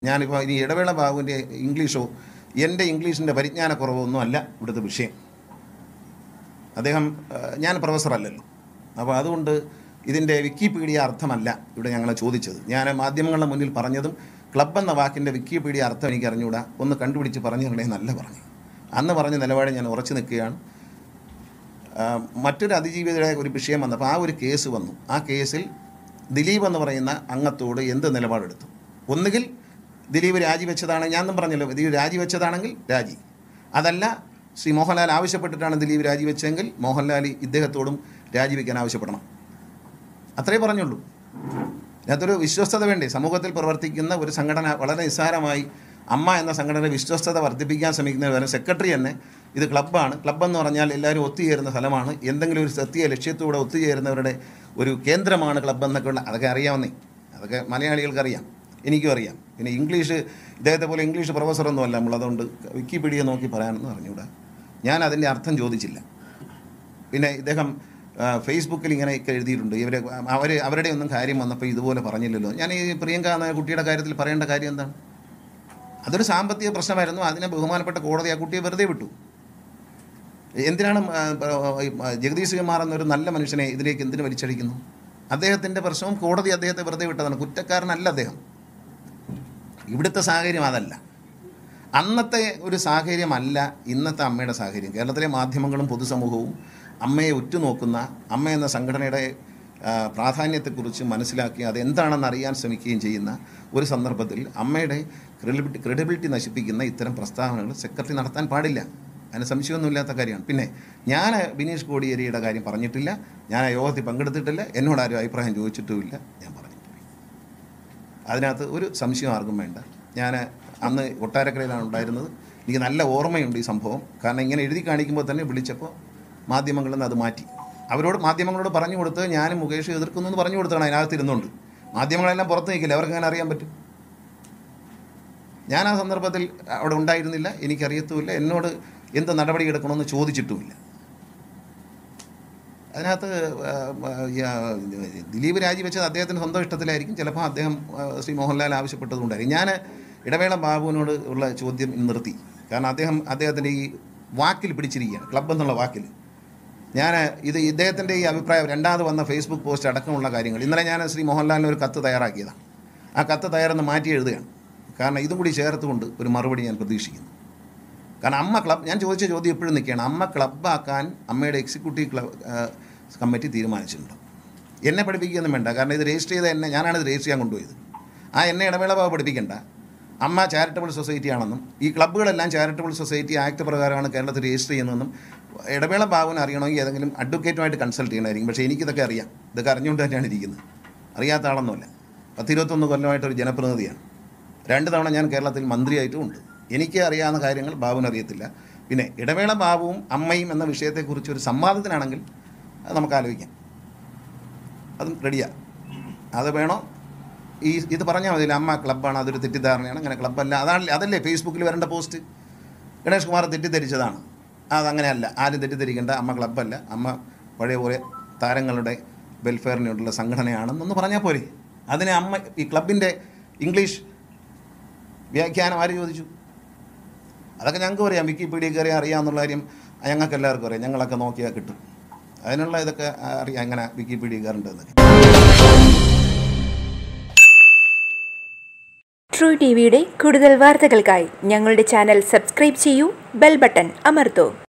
ഞാനിപ്പോൾ ഇനി ഇടവേള ബാബുവിൻ്റെ ഇംഗ്ലീഷോ എൻ്റെ ഇംഗ്ലീഷിൻ്റെ പരിജ്ഞാനക്കുറവോ ഒന്നും അല്ല ഇവിടുത്തെ വിഷയം അദ്ദേഹം ആ, ഞാൻ പ്രൊഫസറല്ലല്ലോ അപ്പോൾ അതുകൊണ്ട് ഇതിൻ്റെ വിക്കിപീഡിയ അർത്ഥമല്ല ഇവിടെ ഞങ്ങളെ ചോദിച്ചത് ഞാൻ മാധ്യമങ്ങളുടെ മുന്നിൽ പറഞ്ഞതും ക്ലബ് എന്ന വാക്കിൻ്റെ വിക്കിപീഡിയ അർത്ഥം എനിക്ക് അറിഞ്ഞുകൂടാ ഒന്ന് കണ്ടുപിടിച്ച് പറഞ്ഞു തരണേ നല്ല പറഞ്ഞു അന്ന് പറഞ്ഞ നിലപാട് ഞാൻ ഉറച്ചു നിൽക്കുകയാണ് ആ, മറ്റൊരു അതിജീവിതയുടെ ഒരു വിഷയം വന്നപ്പോൾ ആ ഒരു കേസ് വന്നു ആ കേസിൽ ദിലീപ് എന്ന് പറയുന്ന അംഗത്തോട് എന്ത് നിലപാടെടുത്തു ഒന്നുകിൽ ദിലീപ് രാജിവെച്ചതാണ് ഞാനും പറഞ്ഞല്ലോ ദിലീപ് രാജിവെച്ചതാണെങ്കിൽ രാജി അതല്ല ശ്രീ മോഹൻലാൽ ആവശ്യപ്പെട്ടിട്ടാണ് ദിലീപ് രാജിവെച്ചെങ്കിൽ മോഹൻലാൽ ഇദ്ദേഹത്തോടും രാജിവെക്കാൻ ആവശ്യപ്പെടണം അത്രേ പറഞ്ഞുള്ളൂ അതിനകത്തൊരു വിശ്വസ്തത വേണ്ടേ സമൂഹത്തിൽ പ്രവർത്തിക്കുന്ന ഒരു സംഘടന വളരെ നിസ്സാരമായി അമ്മ എന്ന സംഘടന വിശ്വസ്തത വർദ്ധിപ്പിക്കാൻ ശ്രമിക്കുന്ന വരെ സെക്രട്ടറി തന്നെ ഇത് ക്ലബ്ബാണ് ക്ലബ്ബ് എന്ന് പറഞ്ഞാൽ എല്ലാവരും ഒത്തുചേരുന്ന സ്ഥലമാണ് എന്തെങ്കിലും ഒരു സത്യ ലക്ഷ്യത്തോടെ ഒത്തുചേരുന്നവരുടെ ഒരു കേന്ദ്രമാണ് ക്ലബ്ബ് എന്നൊക്കെ ഉള്ള അതൊക്കെ അറിയാവുന്നേ അതൊക്കെ മലയാളികൾക്ക് അറിയാം എനിക്കും അറിയാം പിന്നെ ഇംഗ്ലീഷ് ഇദ്ദേഹത്തെ പോലെ ഇംഗ്ലീഷ് പ്രൊഫസറൊന്നും അല്ല നമ്മളതുകൊണ്ട് വിക്കിപീഡിയ നോക്കി പറയാനൊന്നും അറിഞ്ഞൂടാ ഞാൻ അതിൻ്റെ അർത്ഥം ചോദിച്ചില്ല പിന്നെ ഇദ്ദേഹം ആ, ഫേസ്ബുക്കിൽ ഇങ്ങനെയൊക്കെ എഴുതിയിട്ടുണ്ട് ഇവരെ അവർ അവരുടെ ഒന്നും കാര്യം വന്നപ്പോൾ ഇതുപോലെ പറഞ്ഞില്ലല്ലോ ഞാൻ ഈ പ്രിയങ്ക എന്ന കുട്ടിയുടെ കാര്യത്തിൽ പറയേണ്ട കാര്യം എന്താണ് അതൊരു സാമ്പത്തിക പ്രശ്നമായിരുന്നു അതിനെ ബഹുമാനപ്പെട്ട കോടതി ആ കുട്ടിയെ വെറുതെ വിട്ടു എന്തിനാണ് ആ, ഈ, ആ, ജഗദീഷ് കുമാർ എന്നൊരു നല്ല മനുഷ്യനെ ഇതിലേക്ക് എന്തിനു വലിച്ചടിക്കുന്നു അദ്ദേഹത്തിൻ്റെ പ്രശ്നവും കോടതി അദ്ദേഹത്തെ വെറുതെ വിട്ടതാണ് കുറ്റക്കാരനല്ല അദ്ദേഹം ഇവിടുത്തെ സാഹചര്യം അതല്ല അന്നത്തെ ഒരു സാഹചര്യമല്ല ഇന്നത്തെ അമ്മയുടെ സാഹചര്യം കേരളത്തിലെ മാധ്യമങ്ങളും പൊതുസമൂഹവും അമ്മയെ ഉറ്റുനോക്കുന്ന അമ്മ എന്ന സംഘടനയുടെ ആ, പ്രാധാന്യത്തെക്കുറിച്ച് മനസ്സിലാക്കി അതെന്താണെന്ന് അറിയാൻ ശ്രമിക്കുകയും ചെയ്യുന്ന ഒരു സന്ദർഭത്തിൽ അമ്മയുടെ ക്രെഡിബിലിറ്റി ക്രെഡിബിലിറ്റി നശിപ്പിക്കുന്ന ഇത്തരം പ്രസ്താവനകൾ സെക്രട്ടറി നടത്താൻ പാടില്ല അതിന് സംശയമൊന്നുമില്ലാത്ത കാര്യമാണ് പിന്നെ ഞാൻ ബിനീഷ് കോടിയേരിയുടെ കാര്യം പറഞ്ഞിട്ടില്ല ഞാൻ ആ യോഗത്തിൽ പങ്കെടുത്തിട്ടില്ല എന്നോട് ആരും അഭിപ്രായം ചോദിച്ചിട്ടുമില്ല ഞാൻ പറഞ്ഞിട്ടില്ല അതിനകത്ത് ഒരു സംശയം ആർക്കും വേണ്ട ഞാൻ അന്ന് കൊട്ടാരക്കരയിലാണ് ഉണ്ടായിരുന്നത് എനിക്ക് നല്ല ഓർമ്മയുണ്ട് ഈ സംഭവം കാരണം ഇങ്ങനെ എഴുതി കാണിക്കുമ്പോൾ തന്നെ വിളിച്ചപ്പോൾ മാധ്യമങ്ങളിൽ നിന്ന് അത് മാറ്റി അവരോട് മാധ്യമങ്ങളോട് പറഞ്ഞു കൊടുത്ത് ഞാനും മുകേഷ് എതിർക്കുന്നു എന്ന് പറഞ്ഞു കൊടുത്താണ് അതിനകത്ത് ഇരുന്നുകൊണ്ട് മാധ്യമങ്ങളെല്ലാം പുറത്ത് നിൽക്കില്ല അവർക്ക് അങ്ങനെ അറിയാൻ പറ്റും ഞാൻ ആ സന്ദർഭത്തിൽ അവിടെ ഉണ്ടായിരുന്നില്ല എനിക്കറിയത്തുമില്ല എന്നോട് എന്ത് നടപടി എടുക്കണമെന്ന് ചോദിച്ചിട്ടുമില്ല അതിനകത്ത് ആ, ആ, ദിലീപ് രാജിവെച്ചത് അദ്ദേഹത്തിന് സ്വന്തം ഇഷ്ടത്തിലായിരിക്കും ചിലപ്പോൾ അദ്ദേഹം ആ, ശ്രീ മോഹൻലാൽ ആവശ്യപ്പെട്ടതുകൊണ്ടായിരിക്കും ഞാൻ ഇടവേള ബാബുവിനോട് ഉള്ള ചോദ്യം ഇന്ന് നിർത്തി കാരണം അദ്ദേഹം അദ്ദേഹത്തിൻ്റെ ഈ വാക്കിൽ പിടിച്ചിരിക്കുകയാണ് ക്ലബ് എന്നുള്ള വാക്കിൽ ഞാൻ ഇത് ഇദ്ദേഹത്തിൻ്റെ ഈ അഭിപ്രായം രണ്ടാമത് വന്ന ഫേസ്ബുക്ക് പോസ്റ്റ് അടക്കമുള്ള കാര്യങ്ങൾ ഇന്നലെ ഞാൻ ശ്രീ മോഹൻലാലിന് ഒരു കത്ത് തയ്യാറാക്കിയതാണ് ആ കത്ത് തയ്യാറെന്ന് മാറ്റി എഴുതുകയാണ് കാരണം ഇതും കൂടി ചേർത്തുകൊണ്ട് ഒരു മറുപടി ഞാൻ പ്രതീക്ഷിക്കുന്നു കാരണം അമ്മ ക്ലബ് ഞാൻ ചോദിച്ച ചോദ്യം എപ്പോഴും നിൽക്കുകയാണ് അമ്മ ക്ലബ്ബാക്കാൻ അമ്മയുടെ എക്സിക്യൂട്ടീവ് ക്ലബ് കമ്മിറ്റി തീരുമാനിച്ചിട്ടുണ്ട് എന്നെ പഠിപ്പിക്കുകയൊന്നും വേണ്ട കാരണം ഇത് രജിസ്റ്റർ ചെയ്ത എന്നെ ഞാനാണ് ഇത് രജിസ്റ്റർ ചെയ്യാൻ കൊണ്ടുപോയത് ആ എന്നെ ഇടവേള ബാബു പഠിപ്പിക്കേണ്ട അമ്മ ചാരിറ്റബിൾ സൊസൈറ്റി ആണെന്നും ഈ ക്ലബ്ബുകളെല്ലാം ചാരിറ്റബിൾ സൊസൈറ്റി ആക്ട് പ്രകാരമാണ് കേരളത്തിൽ രജിസ്റ്റർ ചെയ്യുന്നതെന്നും ഇടവേള ബാബുവിന് അറിയണമെങ്കിൽ ഏതെങ്കിലും അഡ്വക്കേറ്റുമായിട്ട് കൺസൾട്ട് ചെയ്യണമായിരിക്കും പക്ഷേ എനിക്കിതൊക്കെ അറിയാം ഇതൊക്കെ അറിഞ്ഞുകൊണ്ട് തന്നെയാണ് ഇരിക്കുന്നത് അറിയാത്ത ആളൊന്നുമല്ല പത്തിരുപത്തൊന്ന് കൊല്ലമായിട്ടൊരു ജനപ്രതിനിധിയാണ് രണ്ട് തവണ ഞാൻ കേരളത്തിൽ മന്ത്രിയായിട്ടും ഉണ്ട് എനിക്ക് അറിയാവുന്ന കാര്യങ്ങൾ ബാബുവിന് അറിയത്തില്ല പിന്നെ ഇടവേള ബാബുവും അമ്മയും എന്ന വിഷയത്തെക്കുറിച്ച് ഒരു സംവാദത്തിനാണെങ്കിൽ അത് നമുക്ക് ആലോചിക്കാം അതും റെഡിയാ അത് വേണോ ഈ ഇത് പറഞ്ഞാൽ മതി അമ്മ ക്ലബ്ബാണ് അതൊരു തെറ്റിദ്ധാരണയാണ് അങ്ങനെ ക്ലബ്ബല്ല അതാണ് അതല്ലേ ഫേസ്ബുക്കിൽ വരേണ്ട പോസ്റ്റ് ഗണേഷ് കുമാർ തെറ്റിദ്ധരിച്ചതാണ് അതങ്ങനെയല്ല ആരും തെറ്റിദ്ധരിക്കേണ്ട അമ്മ ക്ലബ്ബല്ല അമ്മ പഴയ പോലെ താരങ്ങളുടെ വെൽഫെയറിന് വേണ്ടിയുള്ള സംഘടനയാണെന്നൊന്ന് പറഞ്ഞാൽ പോരെ അതിനെ അമ്മ ഈ ക്ലബിൻ്റെ ഇംഗ്ലീഷ് വ്യാഖ്യാനം ആര് ചോദിച്ചു അതൊക്കെ ഞങ്ങൾക്ക് അറിയാം വിക്കിപീഡിയ കയറി അറിയാമെന്നുള്ള കാര്യം ഞങ്ങൾക്ക് എല്ലാവർക്കും അറിയാം ഞങ്ങളൊക്കെ നോക്കിയാൽ കിട്ടും അതിനുള്ള ഇതൊക്കെ അറിയാം എങ്ങനെ വിക്കിപീഡിയ കയറേണ്ടതെന്നൊക്കെ ട്രൂ ടി വിയുടെ കൂടുതൽ വാർത്തകൾക്കായി ഞങ്ങളുടെ ചാനൽ സബ്സ്ക്രൈബ് ചെയ്യൂ ബെൽ ബട്ടൺ അമർത്തൂ